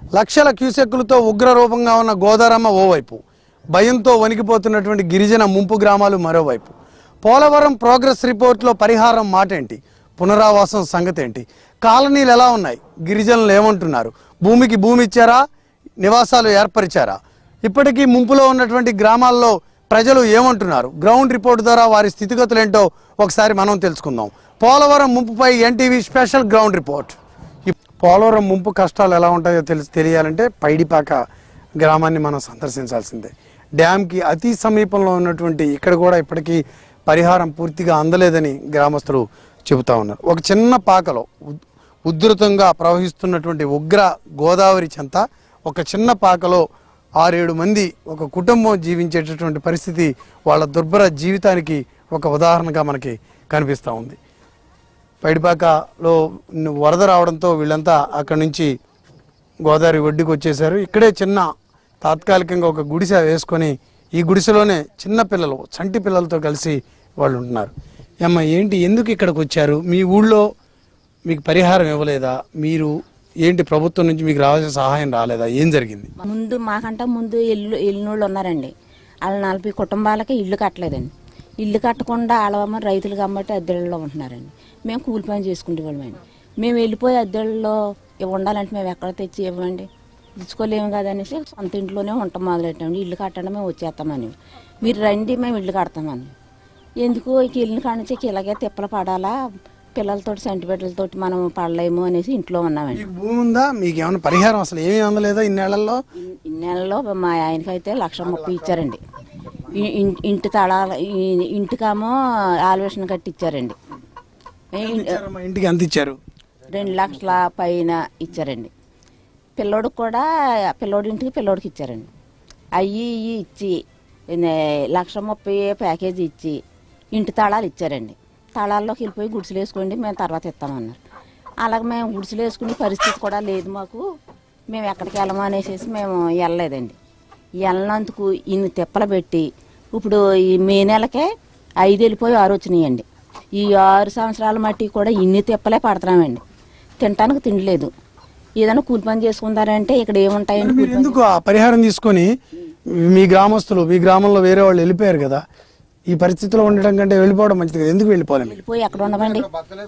లక్షల క్యూసెక్కులతో ఉగ్రరూపంగా ఉన్న గోదారమ్మ ఓవైపు భయంతో వణికిపోతున్నటువంటి గిరిజన ముంపు గ్రామాలు మరోవైపు పోలవరం ప్రోగ్రెస్ రిపోర్ట్లో పరిహారం మాటేంటి పునరావాసం సంగతి ఏంటి కాలనీలు ఎలా ఉన్నాయి గిరిజనులు ఏమంటున్నారు భూమికి భూమి ఇచ్చారా నివాసాలు ఏర్పరిచారా ఇప్పటికీ ముంపులో ఉన్నటువంటి గ్రామాల్లో ప్రజలు ఏమంటున్నారు గ్రౌండ్ రిపోర్ట్ ద్వారా వారి స్థితిగతులు ఏంటో ఒకసారి మనం తెలుసుకుందాం పోలవరం ముంపుపై ఎన్టీవీ స్పెషల్ గ్రౌండ్ రిపోర్ట్ ఈ పోలవరం ముంపు కష్టాలు ఎలా ఉంటాయో తెలిసి తెలియాలంటే పైడిపాక గ్రామాన్ని మనం సందర్శించాల్సిందే డ్యామ్కి అతి సమీపంలో ఉన్నటువంటి ఇక్కడ కూడా ఇప్పటికీ పరిహారం పూర్తిగా అందలేదని గ్రామస్తులు చెబుతా ఉన్నారు ఒక చిన్న పాకలో ఉద్- ఉధృతంగా ప్రవహిస్తున్నటువంటి ఉగ్ర గోదావరి చెంత ఒక చిన్న పాకలో ఆరేడు మంది ఒక కుటుంబం జీవించేటటువంటి పరిస్థితి వాళ్ళ దుర్భర జీవితానికి ఒక ఉదాహరణగా మనకి కనిపిస్తూ ఉంది పైడిపాకలో వరద రావడంతో వీళ్ళంతా అక్కడి నుంచి గోదావరి ఒడ్డుకు వచ్చేసారు ఇక్కడే చిన్న తాత్కాలికంగా ఒక గుడిసె వేసుకొని ఈ గుడిసెలోనే చిన్న పిల్లలు చంటి పిల్లలతో కలిసి వాళ్ళు ఉంటున్నారు అమ్మ ఏంటి ఎందుకు ఇక్కడికి వచ్చారు మీ ఊళ్ళో మీకు పరిహారం ఇవ్వలేదా మీరు ఏంటి ప్రభుత్వం నుంచి మీకు రావాల్సిన సహాయం రాలేదా ఏం జరిగింది ముందు మాకంటే ముందు ఇల్లు ఇల్లునోళ్ళు ఉన్నారండి వాళ్ళ నలభై కుటుంబాలకి ఇల్లు కట్టలేదండి ఇల్లు కట్టకుండా వాళ్ళమ్మ రైతులు కాబట్టి అద్దెళ్ళలో ఉంటున్నారండి మేము కూలి పని చేసుకునేవాళ్ళమండి మేము వెళ్ళిపోయి అద్దెళ్ళలో ఉండాలంటే మేము ఎక్కడ తెచ్చి ఇవ్వండి తెచ్చుకోలేము కదా అనేసి సొంత ఇంట్లోనే ఉంటాం మొదలెట్టామండి ఇల్లు కట్టండి మేము వచ్చేస్తామని మీరు రండి మేము ఇల్లు కడతామని ఎందుకు ఇక ఇల్లు కానించి ఇలాగే తిప్పలు పడాలా పిల్లలతోటి సంటి బిడ్డలతోటి మనం పడలేము అనేసి ఇంట్లో ఉన్నామండి మీకు భూమి ఉందా మీకు ఏమైనా పరిహారం అసలు ఏమీ అందలేదా ఇన్నేళ్లలో ఇన్- ఇన్నేళ్ళలో మా ఆయనకైతే లక్ష ముప్పై ఇచ్చారండి ఇ- ఇన్- ఇంటి తళాల ఇ- ఇంటికేమో ఆల్వేషన్ కట్టి ఇచ్చారండి ఇ- ఇచ్చారమ్మా, ఇంటికి ఎంత ఇచ్చారు రెండు లక్షల పైన ఇచ్చారండి పిల్లోడికి కూడా పిల్లోడి ఇంటికి పిల్లోడికి ఇచ్చారండి అయ్యి ఇయ్యి ఇచ్చి ఇన్ని- లక్ష ముప్పై ప్యాకేజీ ఇచ్చి ఇంటి తాళాలు ఇచ్చారండి తాళాల్లోకి వెళ్ళిపోయి గుడిసెలు వేసుకోండి మేము తర్వాత ఇస్తామన్నారు అలాగే మేము గుడిసెలు వేసుకునే పరిస్థితి కూడా లేదు మాకు మేము ఎక్కడికి వెళ్ళము అనేసి మేము వెళ్ళలేదండి వెళ్ళినందుకు ఇన్ని తిప్పలు పెట్టి ఇప్పుడు ఈ మే నెలకే ఐదు వెళ్ళిపోయి ఆరు వచ్చినాయండి ఈ ఆరు సంవత్సరాల మట్టి కూడా ఇన్ని తిప్పలే పడుతున్నామండి తినటానికి తినలేదు ఏదైనా కూలి పని చేసుకుంటారంటే ఇక్కడ ఏముంటాయండి మీరు ఎందుకు ఆ పరిహారం తీసుకొని మీ గ్రామస్తులు మీ గ్రామంలో వేరే వాళ్ళు వెళ్ళిపోయారు కదా ఈ పరిస్థితిలో ఉండడం కంటే వెళ్ళిపోవడం మంచిది కదా ఎందుకు వెళ్ళిపోవాలి మీరు పోయి ఎక్కడ ఉండమండి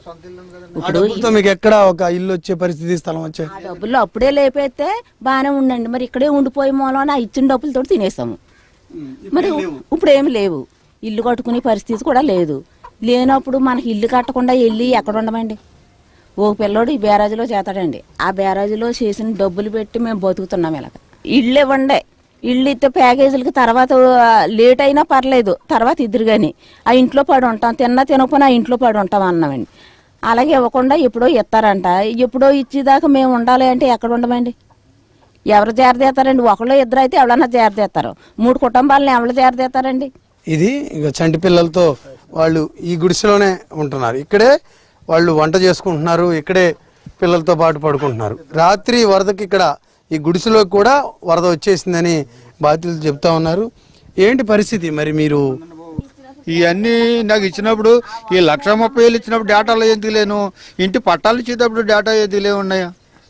ఆ డబ్బులతో మీకు ఎక్కడ ఒక ఇల్లు వచ్చే పరిస్థితి స్థలం వచ్చే ఆ డబ్బులు అప్పుడే లేపేస్తే బాగానే ఉండండి మరి ఇక్కడే ఉండిపోయే మూలన ఆ ఇచ్చిన డబ్బులతో తినేసాము మరి ఇప్పుడు ఏమి లేవు ఇల్లు కట్టుకునే పరిస్థితి కూడా లేదు లేనప్పుడు మనకి ఇల్లు కట్టకుండా వెళ్ళి ఎక్కడ ఉండమండి ఓ పిల్లోడు ఈ బేరాజులో చేస్తాడండి ఆ బేరాజులో చేసిన డబ్బులు పెట్టి మేము బతుకుతున్నాం ఇలాగ ఇల్లు ఇవ్వండి ఇల్లు ఇస్తే ప్యాకేజీలకి తర్వాత ఆ, లేట్ అయినా పర్లేదు తర్వాత ఇద్దరు కానీ ఆ ఇంట్లో పడి ఉంటాం తిన్నా తినకపోయినా ఆ ఇంట్లో పడి ఉంటాం అన్నామండి అలాగే ఇవ్వకుండా ఎప్పుడో ఇస్తారంట ఎప్పుడో ఇచ్చేదాకా మేము ఉండాలి అంటే ఎక్కడ ఉండమండి ఎవరు చేరదీస్తారండి ఒకళ్ళు ఇద్దరు అయితే ఎవరన్నా చేరదీస్తారు మూడు కుటుంబాలను ఎవరు చేరదీస్తారండి ఇది ఇక చంటి పిల్లలతో వాళ్ళు ఈ గుడిసెలోనే ఉంటున్నారు ఇక్కడే వాళ్ళు వంట చేసుకుంటున్నారు ఇక్కడే పిల్లలతో పాటు పడుకుంటున్నారు రాత్రి వరదకి ఇక్కడ ఈ గుడిసెలో కూడా వరద వచ్చేసిందని బాధితులు చెప్తా ఉన్నారు ఏంటి పరిస్థితి మరి మీరు ఇవన్నీ నాకు ఇచ్చినప్పుడు ఈ లక్ష ముప్పై వేలు ఇచ్చినప్పుడు డేటాలో ఎందుకు లేను ఇంటి పట్టాలు ఇచ్చేటప్పుడు డేటా ఎందుకు లేవు ఉన్నాయా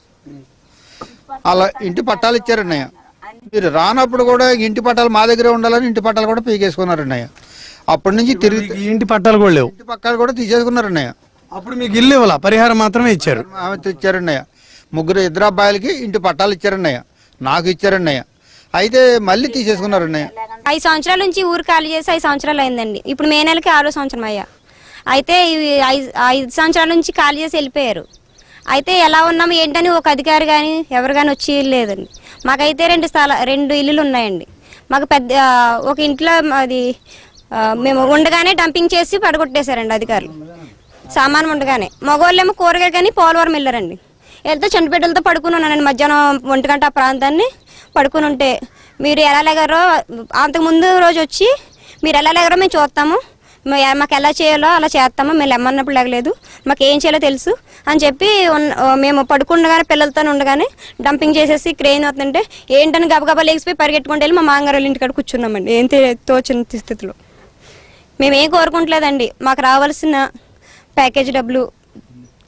అలా ఇంటి పట్టాలు ఇచ్చారన్నయ్య మీరు రానప్పుడు కూడా ఇంటి పట్టాలు మా దగ్గరే ఉండాలని ఇంటి పట్టాలు కూడా పీకేసుకున్నారన్నయ్య అప్పటి నుంచి తిరిగి మీకు ఈ ఇంటి పట్టాలు కూడా లేవు ఇంటి పట్టాలు కూడా తీసేసుకున్నారన్నయ్య అప్పుడు మీకు ఇల్లు ఇవ్వాల పరిహారం మాత్రమే ఇచ్చారు ఆమె ఇచ్చారన్నయ్య ముగ్గురు ఇద్దరు అబ్బాయిలకి ఇంటి పట్టాలు ఇచ్చారన్నయ్య నాకు ఇచ్చారన్నయ్య అయితే మళ్ళీ తీసేసుకున్నారన్నయ్య ఐదు సంవత్సరాల నుంచి ఊరు ఖాళీ చేసి ఐదు సంవత్సరాలు అయిందండి ఇప్పుడు మే నెలకి ఆరో సంవత్సరం అయ్యా అయితే ఇవి ఐదు ఐదు సంవత్సరాల నుంచి ఖాళీ చేసి వెళ్ళిపోయారు అయితే ఎలా ఉన్నాం ఏంటని ఒక అధికారి కానీ ఎవరు కానీ వచ్చి లేదండి మాకైతే రెండు స్థల రెండు ఇల్లులు ఉన్నాయండి మాకు పెద్ద ఆ, ఒక ఇంట్లో అది ఆ, మేము ఉండగానే డంపింగ్ చేసి పడగొట్టేశారండి అధికారులు సామాన్ ఉండగానే మగవాళ్ళేమో కూరగాయ కానీ పోలవరం వెళ్ళారండి వెళ్తే చంటిబిడ్డలతో పడుకుని ఉన్నానండి మధ్యాహ్నం ఒంటి గంట ఆ ప్రాంతాన్ని పడుకుని ఉంటే మీరు ఎలా లేగారో అంతకు ముందు రోజు వచ్చి మీరు ఎలా లేగారో మేము చూస్తాము మే- మాకు ఎలా చేయాలో అలా చేస్తాము మేము లెమ్మన్నప్పుడు లేగలేదు మాకు ఏం చేయాలో తెలుసు అని చెప్పి ఉన్న- మేము పడుకుండగానే పిల్లలతో ఉండగానే డంపింగ్ చేసేసి క్రెయిన్ అవుతుంటే ఏంటని గబగబా లేచిపోయి పరిగెట్టుకుంటూ వెళ్ళి మా మాంగారు వాళ్ళ ఇంటికాడ కూర్చున్నామండి ఏం తె- తోచని స్థితిలో మేమేం కోరుకుంటలేదండి మాకు రావాల్సిన ప్యాకేజ్ డబ్బులు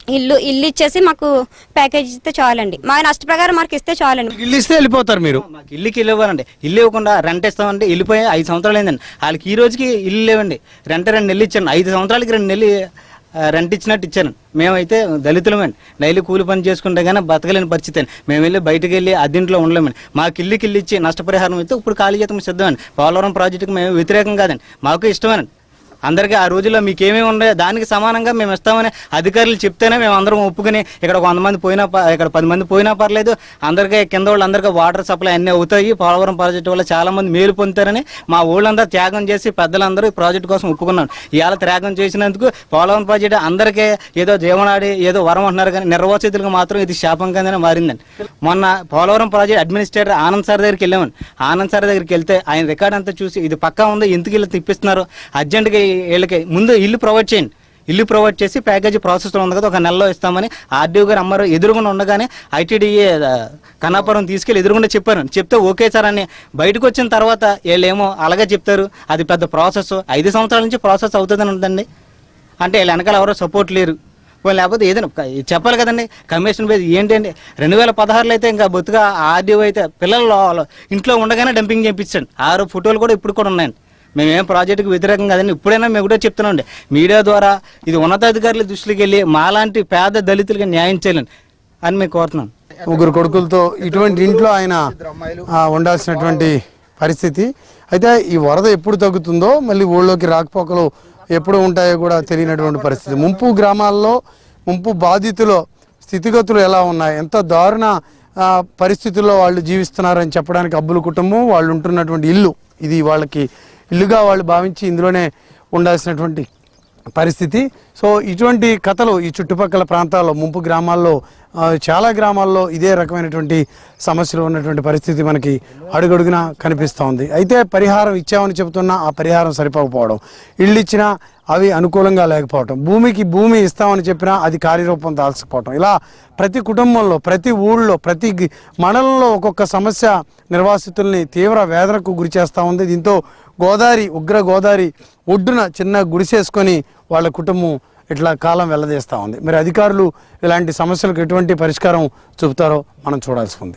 ఇల్లు ఇల్లు ఇచ్చేసి మాకు ప్యాకేజ్ ఇస్తే చాలండి మా నష్ట ప్రకారం మాకు ఇస్తే చాలండి ఇల్లు ఇస్తే వెళ్ళిపోతారు మీరు మాకు ఇల్లుకి ఇల్లు ఇవ్వాలండి ఇల్లు ఇవ్వకుండా రెంట్ ఇస్తామంటే వెళ్ళిపోయి ఐదు సంవత్సరాలు అయిందండి వాళ్ళకి ఈ రోజుకి ఇల్లు లేవండి రెంట్ రెండు నెలలు ఇచ్చాను ఐదు సంవత్సరాలకి రెండు నెలలు ఆ, రెంట్ ఇచ్చినట్టు ఇచ్చాను మేమైతే దళితులమండి డైలీ కూలి పని చేసుకుంటే కానీ బతకలేని పరిస్థితి అండి మేము వెళ్ళి బయటకు వెళ్ళి అద్దీంట్లో ఉండలేమండి మాకు ఇల్లుకి ఇల్లు ఇచ్చి నష్టపరిహారం అయితే ఇప్పుడు ఖాళీ జీతం సిద్ధమండి పోలవరం ప్రాజెక్టుకి మేము వ్యతిరేకం కాదండి మాకు ఇష్టమేనండి అందరికీ ఆ రోజుల్లో మీకు ఏమేమి ఉన్నాయో దానికి సమానంగా మేము ఇస్తామని అధికారులు చెప్తేనే మేము అందరం ఒప్పుకుని ఇక్కడ ఒక వంద మంది పోయినా ప- ఇక్కడ పది మంది పోయినా పర్లేదు అందరికీ కింద వాళ్ళందరికీ వాటర్ సప్లై అన్నీ అవుతాయి పోలవరం ప్రాజెక్టు వల్ల చాలా మంది మేలు పొందుతారని మా ఊళ్ళందరూ త్యాగం చేసి పెద్దలందరూ ఈ ప్రాజెక్టు కోసం ఒప్పుకున్నాను ఇవాళ త్యాగం చేసినందుకు పోలవరం ప్రాజెక్టు అందరికీ ఏదో జీవనాడి ఏదో వరం అంటున్నారు కానీ నిర్వాసితులకు మాత్రం ఇది శాపం కిందనే మారిందండి మొన్న Polavaram project administrator Anand sir దగ్గరికి వెళ్ళామని ఆనంద్ సార్ దగ్గరికి వెళ్తే ఆయన రికార్డ్ అంతా చూసి ఇది పక్కా ఉంది ఎందుకు ఇల్లు తిప్పిస్తున్నారు అర్జెంటుగా వీళ్ళకి ముందు ఇల్లు ప్రొవైడ్ చేయండి ఇల్లు ప్రొవైడ్ చేసి ప్యాకేజీ ప్రాసెస్లో ఉంది కదా ఒక నెలలో ఇస్తామని ఆర్డీఓ గారు అమ్మారు ఎదురుగుండా ఉండగానే ఐటీడీఏ కన్నాపురం తీసుకెళ్ళి ఎదురుగుండా చెప్పారు చెప్తే ఓకే సార్ అని బయటకు వచ్చిన తర్వాత వీళ్ళేమో అలాగే చెప్తారు అది పెద్ద ప్రాసెస్ ఐదు సంవత్సరాల నుంచి ప్రాసెస్ అవుతుందని ఉందండి అంటే వీళ్ళ వెనకాల ఎవరో సపోర్ట్ లేరు పోనీ లేకపోతే ఏదైనా క- చెప్పాలి కదండి కమిషన్ బేస్ ఏంటండి రెండు వేల పదహారులో అయితే ఇంకా బొత్తుగా ఆర్డీఓ అయితే పిల్లలు లో- ఇంట్లో ఉండగానే డంపింగ్ చేయించాడు ఆరు ఫోటోలు కూడా ఇప్పుడు కూడా ఉన్నాయండి మేమేం ప్రాజెక్టుకి వ్యతిరేకం కాదండి ఇప్పుడైనా మేము కూడా చెప్తున్నాండి మీడియా ద్వారా ఇది ఉన్నతాధికారుల దృష్టికి వెళ్ళి మాలాంటి పేద దళితులకి న్యాయం చేయాలని అని మేము కోరుతున్నాం ముగ్గురు కొడుకులతో ఇటువంటి ఇంట్లో ఆయన ఆ, ఉండాల్సినటువంటి పరిస్థితి అయితే ఈ వరద ఎప్పుడు తగ్గుతుందో మళ్ళీ ఊళ్ళోకి రాకపోకలు ఎప్పుడు ఉంటాయో కూడా తెలియనటువంటి పరిస్థితి ముంపు గ్రామాల్లో ముంపు బాధితుల స్థితిగతులు ఎలా ఉన్నాయి ఎంత దారుణ ఆ, పరిస్థితుల్లో వాళ్ళు జీవిస్తున్నారని చెప్పడానికి అబ్బుల కుటుంబం వాళ్ళు ఉంటున్నటువంటి ఇల్లు ఇది వాళ్ళకి ఇల్లుగా వాళ్ళు భావించి ఇందులోనే ఉండాల్సినటువంటి పరిస్థితి సో ఇటువంటి కథలు ఈ చుట్టుపక్కల ప్రాంతాల్లో ముంపు గ్రామాల్లో ఆ, చాలా గ్రామాల్లో ఇదే రకమైనటువంటి సమస్యలు ఉన్నటువంటి పరిస్థితి మనకి అడుగడుగునా కనిపిస్తూ ఉంది అయితే పరిహారం ఇచ్చామని చెబుతున్నా ఆ పరిహారం సరిపోకపోవడం ఇళ్ళు ఇచ్చినా అవి అనుకూలంగా లేకపోవడం భూమికి భూమి ఇస్తామని చెప్పినా అది కార్యరూపం దాల్చకపోవడం ఇలా ప్రతి కుటుంబంలో ప్రతి ఊళ్ళో ప్రతి గి- మండలంలో ఒక్కొక్క సమస్య నిర్వాసితుల్ని తీవ్ర వేదనకు గురి చేస్తూ ఉంది దీంతో గోదావరి ఉగ్ర గోదావరి ఒడ్డున చిన్న గుడిసేసుకొని వాళ్ళ కుటుంబం ఇట్లా కాలం వెళ్ళదీస్తూ ఉంది మరి అధికారులు ఇలాంటి సమస్యలకు ఎటువంటి పరిష్కారం చూపుతారో మనం చూడాల్సి ఉంది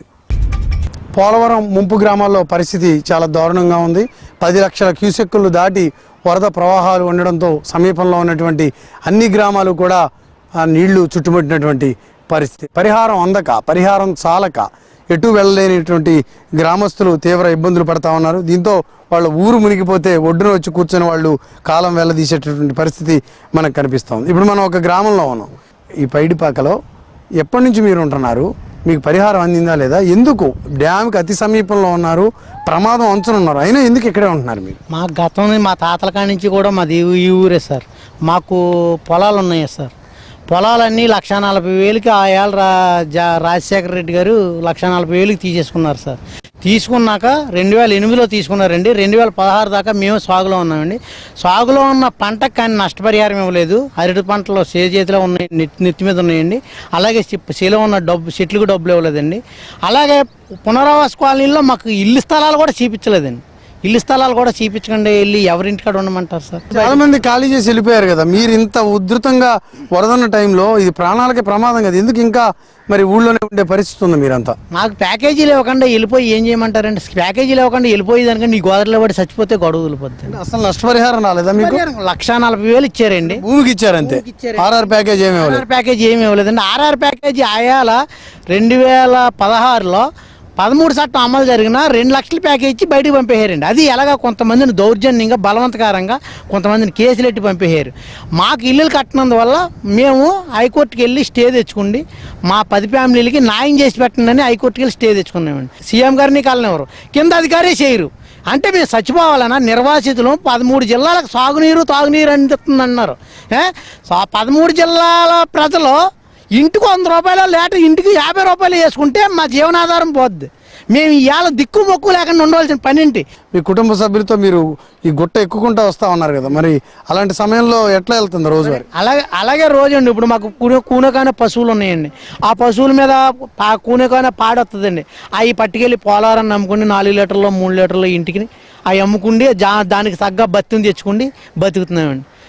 పోలవరం ముంపు గ్రామాల్లో పరిస్థితి చాలా దారుణంగా ఉంది పది లక్షల క్యూసెక్కులు దాటి వరద ప్రవాహాలు ఉండడంతో సమీపంలో ఉన్నటువంటి అన్ని గ్రామాలు కూడా ఆ నీళ్లు చుట్టుముట్టినటువంటి పరిస్థితి పరిహారం అందక పరిహారం చాలక ఎటు వెళ్ళలేనిటువంటి గ్రామస్తులు తీవ్ర ఇబ్బందులు పడతా ఉన్నారు దీంతో వాళ్ళ ఊరు మునిగిపోతే ఒడ్డున వచ్చి కూర్చొని వాళ్ళు కాలం వెళ్ళదీసేటటువంటి పరిస్థితి మనకు కనిపిస్తుంది ఇప్పుడు మనం ఒక గ్రామంలో ఉన్నాం ఈ పైడిపాకలో ఎప్పటి నుంచి మీరు ఉంటున్నారు మీకు పరిహారం అందిందా లేదా ఎందుకు డ్యామ్కి అతి సమీపంలో ఉన్నారు ప్రమాదం అంచున ఉన్నారు అయినా ఎందుకు ఇక్కడే ఉంటున్నారు మీరు మా గతం నుంచి మా తాతల కాడి నుంచి కూడా మాది ఈ- ఈ ఊరే సార్ మాకు పొలాలు ఉన్నాయి సార్ పొలాలన్నీ లక్ష నలభై వేలకి ఆ ఏళ్ళ రా జా రాజశేఖర రెడ్డి గారు లక్ష నలభై వేలకి తీసేసుకున్నారు సార్ తీసుకున్నాక రెండు వేల ఎనిమిదిలో తీసుకున్నారండి రెండు వేల పదహారు దాకా మేము సాగులో ఉన్నామండి సాగులో ఉన్న పంటకు కానీ నష్టపరిహారం ఇవ్వలేదు అరటి పంటలో సే చేతిలో ఉన్నాయి నెట్ నెత్తి మీద ఉన్నాయండి అలాగే శీలో ఉన్న డబ్బు చెట్లకు డబ్బులు ఇవ్వలేదండి అలాగే పునరావాస కాలనీలో మాకు ఇల్లు స్థలాలు కూడా చూపించలేదండి ఇల్లు స్థలాలు కూడా చూపించకుండా వెళ్ళి ఎవరింటికాడ ఉండమంటారు సార్ చాలా మంది ఖాళీ చేసి వెళ్ళిపోయారు కదా మీరు ఇంత ఉధృతంగా వరదన్న టైంలో ఇది ప్రాణాలకి ప్రమాదం కదా ఎందుకు ఇంకా మరి ఊళ్ళోనే ఉండే పరిస్థితి ఉంది మీరంతా మాకు ప్యాకేజీలు ఇవ్వకుండా వెళ్ళిపోయి ఏం చేయమంటారండి ప్యాకేజీలు ఇవ్వకుండా వెళ్ళిపోయేదానికంటే నీ గోదావరిలో పడి చచ్చిపోతే గొడవ వెళ్ళిపోద్ది అసలు నష్టపరిహారం రాలేదా మీకు లక్ష నలభై వేలు ఇచ్చారండి భూమికి ఇచ్చారంతే ఆర్ఆర్ ప్యాకేజ్ ఏమి ఇవ్వలేదు ఆర్ఆర్ ప్యాకేజ్ ఏమి ఇవ్వలేదండి ఆర్ఆర్ ప్యాకేజీ ఆయాల రెండు వేల పదహారులో పదమూడు చట్టం అమలు జరిగిన రెండు లక్షల ప్యాకేజ్ ఇచ్చి బయటికి పంపేయారండి అది ఎలాగా కొంతమందిని దౌర్జన్యంగా బలవంతకారంగా కొంతమందిని కేసులు ఎట్టి పంపేయారు మాకు ఇల్లులు కట్టినందువల్ల మేము హైకోర్టుకి వెళ్ళి స్టే తెచ్చుకుండి మా పది ఫ్యామిలీలకి న్యాయం చేసి పెట్టండి హైకోర్టుకి వెళ్ళి స్టే తెచ్చుకున్నామండి సీఎం గారిని కాలనివ్వరు కింద అధికారే చేయరు అంటే మేము చచ్చిపోవాలన్నా నిర్వాసితులు పదమూడు జిల్లాలకు సాగునీరు తాగునీరు అందిస్తుందన్నారు ఏ? సా- పదమూడు జిల్లాల ప్రజలు ఇంటికి వంద రూపాయలు లేట ఇంటికి యాభై రూపాయలు వేసుకుంటే మా జీవనాధారం పోద్ది మేము ఇవాళ దిక్కు మొక్కు లేకుండా ఉండవలసిన పనింటి మీ కుటుంబ సభ్యులతో మీరు ఈ గుట్ట ఎక్కుకుంటా వస్తా ఉన్నారు కదా మరి అలాంటి సమయంలో ఎట్లా వెళ్తుంది రోజువారీ అలాగే అలాగే రోజండి ఇప్పుడు మాకు కూన కూనకానే పశువులు ఉన్నాయండి ఆ పశువుల మీద ఆ కూనకానే పాడొస్తుందండి అవి పట్టుకెళ్ళి పోలారని నమ్ముకుని నాలుగు లీటర్లు మూడు లీటర్లు ఇంటికి అవి అమ్ముకుండి జా దానికి తగ్గ బతిని తెచ్చుకుండి బతుకుతున్నామండి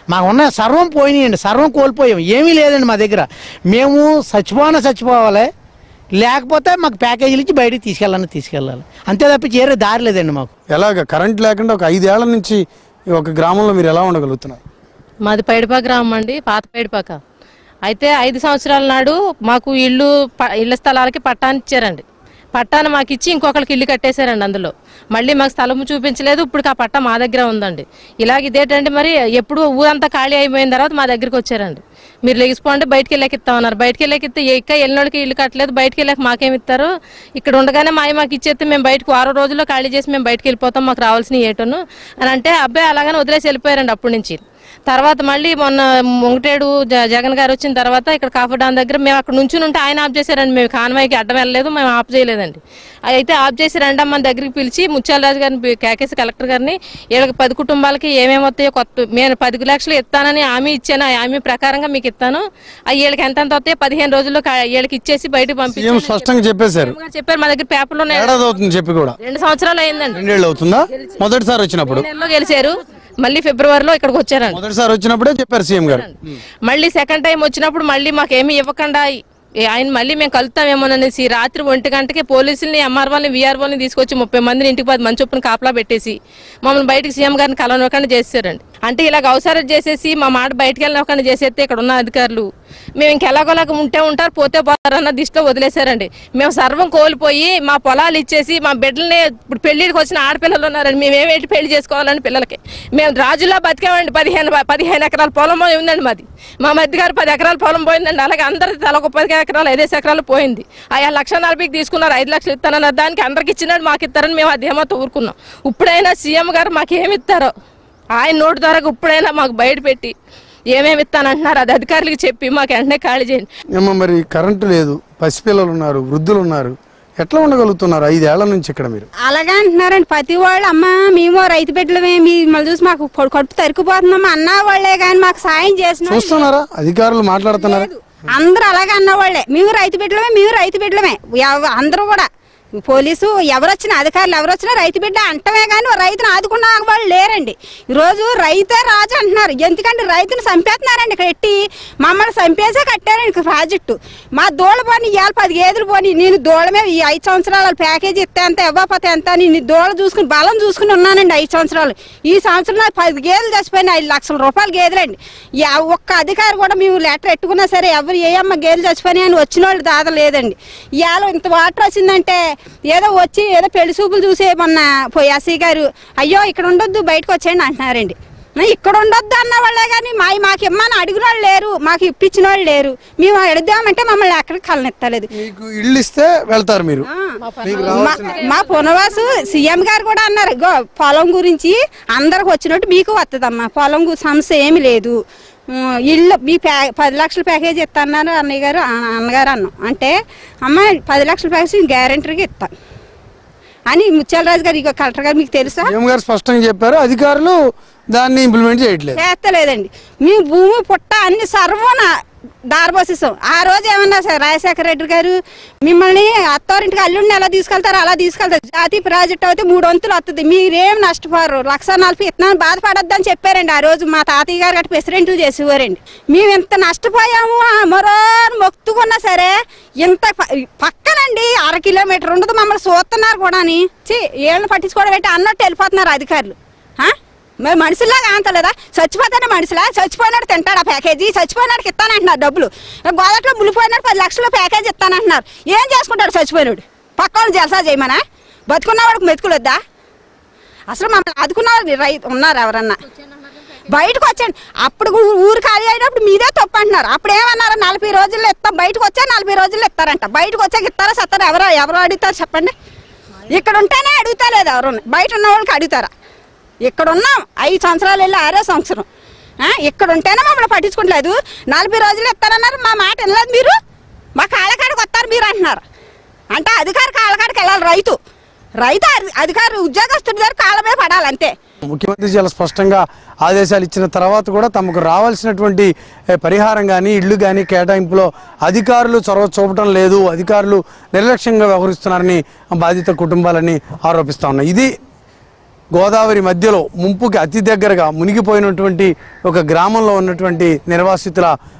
మాకు ఉన్న సర్వం పోయినాయండి సర్వం కోల్పోయాం ఏమీ లేదండి మా దగ్గర మేము చచ్చిపోవాలని చచ్చిపోవాలి లేకపోతే మాకు ప్యాకేజీలు ఇచ్చి బయటికి తీసుకెళ్ళాలని తీసుకెళ్ళాలి అంతే తప్ప చేరే దారి లేదండి మాకు ఎలాగ కరెంట్ లేకుండా ఒక ఐదేళ్ల నుంచి ఈ ఒక గ్రామంలో మీరు ఎలా ఉండగలుగుతున్నారు మాది పైడిపాక గ్రామం అండి పాత పైడిపాక అయితే ఐదు సంవత్సరాల నాడు మాకు ఇల్లు ప- ఇళ్ల స్థలాలకి పట్టాన్ని ఇచ్చారండి పట్టాను మాకు ఇచ్చి ఇంకొకరికి ఇల్లు కట్టేశారండి అందులో మళ్ళీ మాకు స్థలము చూపించలేదు ఇప్పుడు ఆ పట్ట మా దగ్గర ఉందండి ఇలాగ ఇదేంటంటే మరి ఎప్పుడు ఊరంతా ఖాళీ అయిపోయిన తర్వాత మా దగ్గరికి వచ్చారండి మీరు లెగిసిపోండి బయటికి వెళ్ళాక ఇస్తామన్నారు బయటికి వెళ్ళాక ఇస్తే ఇంకా వెళ్ళినోళ్ళకి ఇల్లు కట్టలేదు బయటికి వెళ్ళాక మాకేమి ఇస్తారు ఇక్కడ ఉండగానే మాయ మాకు ఇచ్చేస్తే మేము బయటకు వారం రోజుల్లో ఖాళీ చేసి మేము బయటికి వెళ్ళిపోతాం మాకు రావాల్సిన ఏటోను అని అంటే అబ్బాయి అలాగనే వదిలేసి వెళ్ళిపోయారండి అప్పటి నుంచి తర్వాత మళ్ళీ మొన్న ముంగటేడు జ- జగన్ గారు వచ్చిన తర్వాత ఇక్కడ కాఫర్ డాన్ దగ్గర మేము అక్కడ నుంచి ఉంటే ఆయన ఆఫ్ చేశారండి మేము కాన్వాయ్కి అడ్డం వెళ్ళలేదు మేము ఆఫ్ చేయలేదండి అయితే ఆఫ్ చేసి రెండమ్మ మన దగ్గరికి పిలిచి ముత్యాలరాజు గారిని పి- కేకేసి కలెక్టర్ గారిని వీళ్ళకి పది కుటుంబాలకి ఏమేమి వస్తాయో కొత్త నేను పది లక్షలు ఇస్తానని హామీ ఇచ్చాను ఆ హామీ ప్రకారంగా మీకు ఇస్తాను ఆ వీళ్ళకి ఎంత ఎంత వస్తాయో పదిహేను రోజుల్లో కా- వీళ్ళకి ఇచ్చేసి బయటకు సీఎం పంపించాను స్పష్టంగా చెప్పేశారు చెప్పారు మా దగ్గర పేపర్లో ఏడాది అవుతుంది చెప్పి కూడా రెండు సంవత్సరాలు అయిందండి రెండేళ్ళు అవుతుందా మొదటిసారి వచ్చినప్పుడు నెలలో గెలిచారు మళ్ళీ ఫిబ్రవరిలో ఇక్కడికి వచ్చారండి మొదటిసారి వచ్చినప్పుడే చెప్పారు సీఎం గారు మళ్ళీ సెకండ్ టైం వచ్చినప్పుడు మళ్ళీ మాకు ఏమీ ఇవ్వకుండా ఏ ఆయన మళ్ళీ మేము కలుతామేమోననేసి రాత్రి ఒంటి గంటకి పోలీసుల్ని ఎంఆర్ఓని వీఆర్ఓని తీసుకొచ్చి ముప్పై మందిని ఇంటికి పది మంది చొప్పున కాపలా పెట్టేసి మమ్మల్ని బయటికి సీఎం గారిని కలవనివ్వకుండా చేశారండి అంటే ఇలాగ అవసరం చేసేసి మా మాట బయటికి వెళ్ళనివ్వకుండా చేసేస్తే ఇక్కడ ఉన్న అధికారులు మేము ఇంకెలాగోలాగా ఉంటే ఉంటారు పోతే పోతారన్న దిష్టిలో వదిలేశారండి మేము సర్వం కోల్పోయి మా పొలాలు ఇచ్చేసి మా బిడ్డల్ని ఇప్పుడు పెళ్లికి వచ్చిన ఆడపిల్లలు ఉన్నారండి మేము ఏమేంటి పెళ్లి చేసుకోవాలని పిల్లలకి మేము రాజులా బతికామండి పదిహేను పదిహేను ఎకరాల పొలం ఉందండి మాది మా మధ్య గారు పది ఎకరాల పొలం పోయిందండి అలాగే అందరి తల ఒక పది ఎకరాలు ఐదేసి ఎకరాలు పోయింది ఆయా లక్ష నలభైకి తీసుకున్నారు ఐదు లక్షలు ఇస్తానన్నారు దానికి అందరికి ఇచ్చినాడు మాకు ఇస్తారని మేము ఆ ధీమాతో ఊరుకున్నాం ఇప్పుడైనా సీఎం గారు మాకు ఏమి ఇస్తారో ఆయన నోటి ద్వారా ఇప్పుడైనా మాకు బయట పెట్టి ఏమేమి ఇస్తానంటున్నారు అది అధికారులకు చెప్పి మాకు వెంటనే ఖాళీ చేయండి ఏమో మరి కరెంటు లేదు పసిపిల్లలు ఉన్నారు వృద్ధులు ఉన్నారు ఎట్లా ఉండగలుగుతున్నారు ఐదేళ్ల నుంచి ఇక్కడ మీరు అలాగే అంటున్నారండి ప్రతి వాళ్ళు అమ్మ మేము రైతు బిడ్డలమే మిమ్మల్ని చూసి మాకు కొ- కడుపు తరుకుపోతున్నాం అన్న వాళ్ళే కానీ మాకు సాయం చేసిన వాళ్ళు చూస్తున్నారా అధికారులు మాట్లాడుతున్నారా లేదు. అందరూ అలాగే అన్న వాళ్ళే మేము రైతు బిడ్డలమే మేము రైతు బిడ్డలమే ఎవ- అందరూ కూడా పోలీసు ఎవరు వచ్చినా అధికారులు ఎవరు వచ్చినా రైతు బిడ్డ అంటమే కానీ రైతును ఆదుకున్న వాళ్ళు లేరండి ఈరోజు రైతే రాజు అంటున్నారు ఎందుకంటే రైతును చంపేస్తున్నారండి ఇక్కడ ఎట్టి మమ్మల్ని చంపేసే కట్టారండి ఇక్కడ ప్రాజెక్టు మా దోళ్ళ పోని ఇవాళ పది గేదెలు పోని నేను దోళ్ళమే ఈ ఐదు సంవత్సరాల ప్యాకేజీ ఇస్తే ఎంత ఇవ్వకపోతే ఎంత అని నేను దోళ్ళ చూసుకుని బలం చూసుకుని ఉన్నానండి ఐదు సంవత్సరాలు ఈ సంవత్సరం నాకు పది గేదెలు చచ్చిపోయినాయి ఐదు లక్షల రూపాయలు గేదెలండి యా- ఒక్క అధికారి కూడా మేము లెటర్ ఎట్టుకున్నా సరే ఎవరు ఏ అమ్మ గేదెలు చచ్చిపోయినాయి అని వచ్చిన వాళ్ళు దాద లేదండి ఇవాళ ఇంత వాటర్ వచ్చిందంటే ఏదో వచ్చి ఏదో పెళ్లి చూపులు చూసే మొన్న పోయి ఎస్సీ గారు అయ్యో ఇక్కడ ఉండొద్దు బయటకు వచ్చేయండి అంటున్నారండి ఆ, ఇక్కడ ఉండొద్దు అన్న వాళ్ళే కానీ మా మాకు ఇమ్మని అడిగిన వాళ్ళు లేరు మాకు ఇప్పించిన వాళ్ళు లేరు మేము అడుగుదామంటే మమ్మల్ని ఎక్కడికి కలనెత్తలేదు మీకు ఇల్లు ఇస్తే వెళ్తారు మీరు మీకు మా- మా పునవాసు సీఎం గారు కూడా అన్నారు "ఇగో, పొలం గురించి అందరికి వచ్చినట్టు మీకు వస్తుందమ్మా పొలం గు- సమస్య ఏమి లేదు ఉమ్, ఇల్లు మీ ప్యా పది లక్షల ప్యాకేజ్ ఇస్తాన్నారు అన్నయ్య గారు ఆ- అన్నగారు అన్నాం అంటే అమ్మ పది లక్షల ప్యాకేజ్ గ్యారంటీగా ఇస్తాం అని ముత్యాలరాజు గారు ఇక కలెక్టర్ గారు మీకు తెలుసా సీఎం గారు స్పష్టంగా చెప్పారు అధికారులు దాన్ని ఇంప్లిమెంట్ చేయట్లేదు చేస్తలేదండి మీ భూమి పుట్ట అన్ని సర్వన దారబోసిస్తాం ఆ రోజు ఏమన్నా సార్ రాజశేఖర రెడ్డి గారు మిమ్మల్ని అత్తారింటికి అల్లుడిని ఎలా తీసుకెళ్తారు అలా తీసుకెళ్తారు జాతీయ ప్రాజెక్ట్ అయితే మూడు వంతులు వస్తుంది మీరేం నష్టపోరు లక్ష నలభై ఇస్తున్నాను బాధపడొద్దని చెప్పారండి ఆ రోజు మా తాతయ్య గారు గట్ట ప్రెసిడెంట్ చేసేవారండి మేము ఇంత నష్టపోయాము ఆ మరో మొక్కుకున్నా సరే ఇంత ప- పక్కనండి అర కిలోమీటర్ ఉండదు మమ్మల్ని చూస్తున్నారు కూడా చి ఏళ్ళని పట్టించుకోవడం పెట్టి అన్నట్టు వెళ్ళిపోతున్నారు అధికారులు ఆ? మరి మనుషుల్లాగా అంతలేదా చచ్చిపోతానే మనుషులా చచ్చిపోయినాడు తింటాడు ఆ ప్యాకేజీ చచ్చిపోయినాడికి ఇస్తానంటున్నారు డబ్బులు గోదట్లో మునిపోయినాడు పది లక్షల ప్యాకేజీ ఇస్తానంటున్నారు ఏం చేసుకుంటాడు చచ్చిపోయినాడు పక్క వాళ్ళు జలసా చేయమనా బతుకున్న వాడికి మెతుకులొద్దా అసలు మమ్మల్ని ఆదుకున్న వాళ్ళు రైతు ఉన్నారు ఎవరన్నా బయటకు వచ్చాను అప్పుడు ఊ- ఊరు ఖాళీ అయినప్పుడు మీదే తప్పు అంటున్నారు అప్పుడు ఏమన్నారు నలభై రోజుల్లో ఇస్తాం బయటకు వచ్చా నలభై రోజుల్లో ఇస్తారంట బయటకు వచ్చాక ఇస్తారా సత్తారా ఎవరో ఎవరు అడుగుతారు చెప్పండి ఇక్కడ ఉంటేనే అడుగుతా లేదు ఎవరు బయట ఉన్న వాళ్ళకి అడుగుతారా ఇక్కడ ఉన్నాం ఐదు సంవత్సరాలు వెళ్ళి ఆరో సంవత్సరం ఆ, ఇక్కడ ఉంటేనే మమ్మల్ని పట్టించుకోవట్లేదు నలభై రోజులు ఇస్తారన్నారు మా మాట వినలేదు మీరు మా కాళ్ళకాడికి వస్తారు మీరు అంటున్నారు అంటే అధికారి కాళ్ళకాడికి వెళ్ళాలి రైతు రైతు అధి- అధికారి ఉద్యోగస్తుడి దగ్గర కాళ్ళమే పడాలి అంతే ముఖ్యమంత్రి చాలా స్పష్టంగా ఆదేశాలు ఇచ్చిన తర్వాత కూడా తమకు రావాల్సినటువంటి ఏ, పరిహారం కానీ ఇళ్ళు కానీ కేటాయింపులో అధికారులు చొరవ చూపటం లేదు అధికారులు నిర్లక్ష్యంగా వ్యవహరిస్తున్నారని బాధిత కుటుంబాలని ఆరోపిస్తా ఉన్నాయి ఇది గోదావరి మధ్యలో ముంపుకి అతి దగ్గరగా మునిగిపోయినటువంటి ఒక గ్రామంలో ఉన్నటువంటి నిర్వాసితుల